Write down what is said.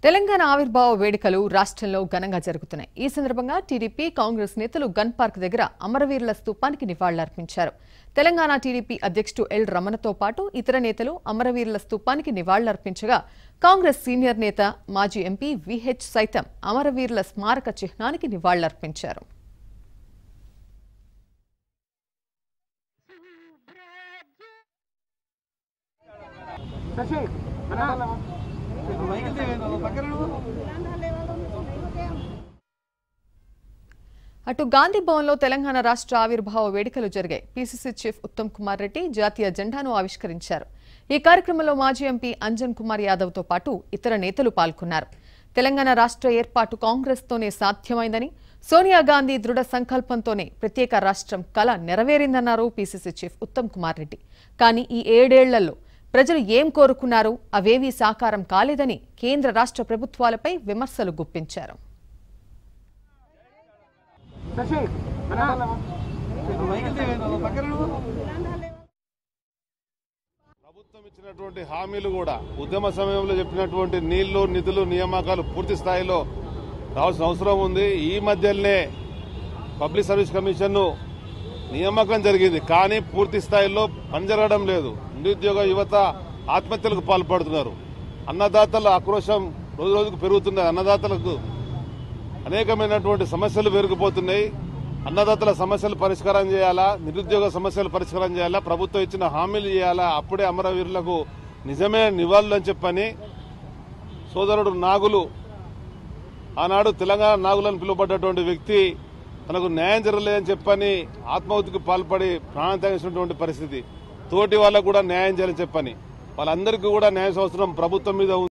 తెలంగాణ ఆవిర్భావ వేడుకలు రాష్ట్రంలో ఘనంగా జరుగుతున్నాయి ఈ సందర్భంగా టీడీపీ కాంగ్రెస్ నేతలు గన్ పార్క్ దగ్గర అమరవీరుల స్తూపానికి నివాళులర్పించారు తెలంగాణ టీడీపీ అధ్యక్షుడు ఎల్ రమణతో పాటు ఇతర నేతలు అమరవీరుల స్తూపానికి నివాళులర్పించగా కాంగ్రెస్ సీనియర్ నేత మాజీ ఎంపీ విహెచ్ సైతం అమరవీరుల స్మారక చిహ్నానికి నివాళులర్పించారు అటు గాంధీ భవన్లో తెలంగాణ రాష్ట్ర ఆవిర్భావ వేడుకలు జరిగాయి పీసీసీ చీఫ్ ఉత్తమ్ కుమార్ రెడ్డి జాతీయ జెండాను ఆవిష్కరించారు ఈ కార్యక్రమంలో మాజీ ఎంపీ అంజన్ కుమార్ యాదవ్తో పాటు ఇతర నేతలు పాల్గొన్నారు తెలంగాణ రాష్ట్ర ఏర్పాటు కాంగ్రెస్తోనే సాధ్యమైందని సోనియా గాంధీ దృఢ సంకల్పంతోనే ప్రత్యేక రాష్ట్రం కల నెరవేరిందన్నారు పీసీసీ చీఫ్ ఉత్తమ్ కుమార్ రెడ్డి కానీ ఈ ఏడేళ్లలో ప్రజలు ఏం కోరుకున్నారు అవేవీ సాకారం కాలేదని కేంద్ర రాష్ట్ర ప్రభుత్వాలపై విమర్శలు గుప్పించారు ప్రభుత్వం ఇచ్చినటువంటి హామీలు కూడా ఉద్యమ సమయంలో చెప్పినటువంటి నీళ్లు నిధులు నియామకాలు పూర్తి స్థాయిలో రావాల్సిన అవసరం ఉంది ఈ మధ్యలోనే పబ్లిక్ సర్వీస్ కమిషన్ నియామకం జరిగింది కానీ పూర్తి స్థాయిలో పనిజరగడం లేదు నిరుద్యోగ యువత ఆత్మహత్యలకు పాల్పడుతున్నారు అన్నదాతల ఆక్రోశం రోజు రోజుకు పెరుగుతున్నది అన్నదాతలకు అనేకమైనటువంటి సమస్యలు పెరిగిపోతున్నాయి అన్నదాతల సమస్యలు పరిష్కారం చేయాలా నిరుద్యోగ సమస్యలు పరిష్కారం చేయాలా ప్రభుత్వం ఇచ్చిన హామీలు చేయాలా అప్పుడే అమరవీరులకు నిజమే నివాళులు అని చెప్పని సోదరుడు నాగులు ఆనాడు తెలంగాణ నాగులను పిలువబడ్డటువంటి వ్యక్తి తనకు న్యాయం జరగలేదని చెప్పని ఆత్మహత్యకు పాల్పడి ప్రాణం త్యాగించినటువంటి పరిస్థితి తోటి వాళ్ళకు కూడా న్యాయం చేయాలని చెప్పని వాళ్ళందరికీ కూడా న్యాయ సంవత్సరం ప్రభుత్వం మీద ఉంది